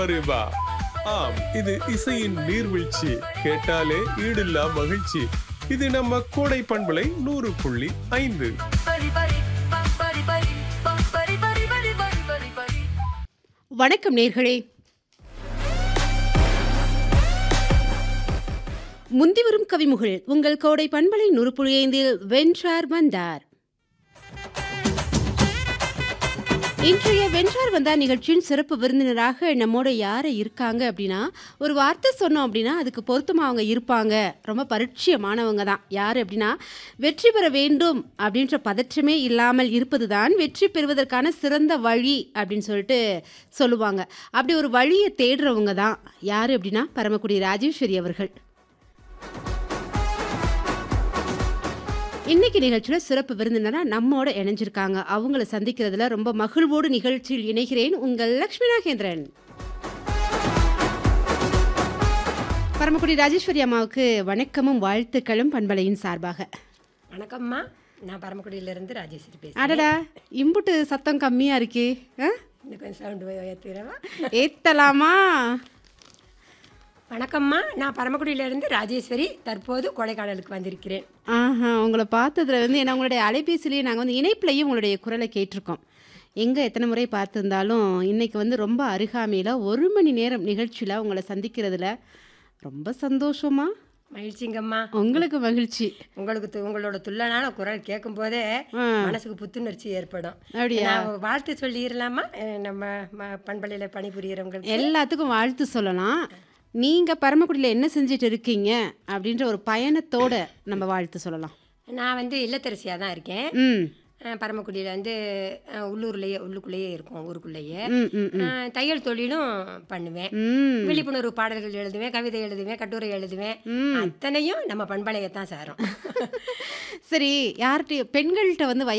அரேபா ஆம் இது இசையின் நீர்வீழ்ச்சி கேட்டாலே ஈடில்லா மகிழ்ச்சி இது நம்ம கோடை பண்பலை நூறு புள்ளி ஐந்து பரி பரி பம் பரி பரி பம் பரி பரி பரி பரி பரி பரி வணக்கம் நேர்களே முந்திவரும் கவிமுகள் உங்கள் கோடை பண்பலை நுறுப்புழி ஐந்தில் வென்றார் வந்தார் இன்றைய வென்றார் வந்தார் நிகழ்ச்சியின் சிறப்பு விருந்தினராக நம்மோட யார் இருக்காங்க அப்படின்னா ஒரு வார்த்தை சொன்னோம் அப்படின்னா அதுக்கு பொருத்தமாக அவங்க இருப்பாங்க ரொம்ப பரிட்சயமானவங்க தான் யார் அப்படின்னா வெற்றி பெற வேண்டும் அப்படின்ற பதற்றமே இல்லாமல் இருப்பது தான் வெற்றி பெறுவதற்கான சிறந்த வழி அப்படின்னு சொல்லிட்டு சொல்லுவாங்க அப்படி ஒரு வழியை தேடுறவங்க தான் யார் அப்படின்னா பரமக்குடி ராஜேஸ்வரி அவர்கள் இன்னைக்கு நிகழ்ச்சியில் சிறப்பு விருந்தினராக நம்மோட இணைஞ்சிருக்காங்க அவங்கள சந்திக்கிறதுல ரொம்ப மகிழ்வோடு நிகழ்ச்சியில் இணைகிறேன் உங்கள் லக்ஷ்மி நாகேந்திரன் பரமக்குடி ராஜேஸ்வரி அம்மாவுக்கு வணக்கமும் வாழ்த்துக்களும் பண்பலையின் சார்பாக வணக்கம்மா நான் பரமக்குடியிலேருந்து ராஜேஸ்வரி பேசுகிறேன் அடடா இம்புட்டு சத்தம் கம்மியா இருக்கே ஆ? இன்னும் கொஞ்சம் சவுண்டு ஏற்றுறவா ஏத்தலாமா வணக்கம்மா நான் பரமக்குடியிலேருந்து ராஜேஸ்வரி தற்போது கொடைக்கானலுக்கு வந்திருக்கிறேன் ஆஹா உங்களை பார்த்ததுல வந்து ஏன்னா உங்களுடைய அலைபேசிலேயே நாங்கள் வந்து இணைப்புலையும் உங்களுடைய குரலை கேட்டிருக்கோம் எங்கே எத்தனை முறை பார்த்துருந்தாலும் இன்னைக்கு வந்து ரொம்ப அருகாமையில் ஒரு மணி நேரம் நிகழ்ச்சியில் உங்களை சந்திக்கிறதுல ரொம்ப சந்தோஷமா மகிழ்ச்சிங்கம்மா உங்களுக்கு மகிழ்ச்சி உங்களுக்கு து- உங்களோட துள்ளனான குரல் கேட்கும் போதே ஆ. மனசுக்கு புத்துணர்ச்சி ஏற்படும் அப்படியா? நான் வாழ்த்து சொல்லிடலாமா அஹ் நம்ம ம- பண்பலையில் பணிபுரியறவங்களுக்கு எல்லாத்துக்கும் வாழ்த்து சொல்லலாம் நீங்கள் பரமக்குடியில் என்ன செஞ்சுட்டு இருக்கீங்க அப்படின்ற ஒரு பயணத்தோட நம்ம வாழ்த்து சொல்லலாம் நான் வந்து இல்லத்தரசியாக தான் இருக்கேன் ம் அஹ் பரமக்குடியில் வந்து அஹ் உள்ளூர்லேயே உள்ளுக்குள்ளேயே இருக்கும் ஊருக்குள்ளேயே ம் ம் ம் அஹ் தையல் தொழிலும் பண்ணுவேன் ம் விழிப்புணர்வு பாடல்கள் எழுதுவேன் கவிதை எழுதுவேன் கட்டுரை எழுதுவேன் அத்தனையும் நம்ம பண்பலையை தான் சாரும் சரி யார்கிட்ட பெண்கள்கிட்ட வந்து வய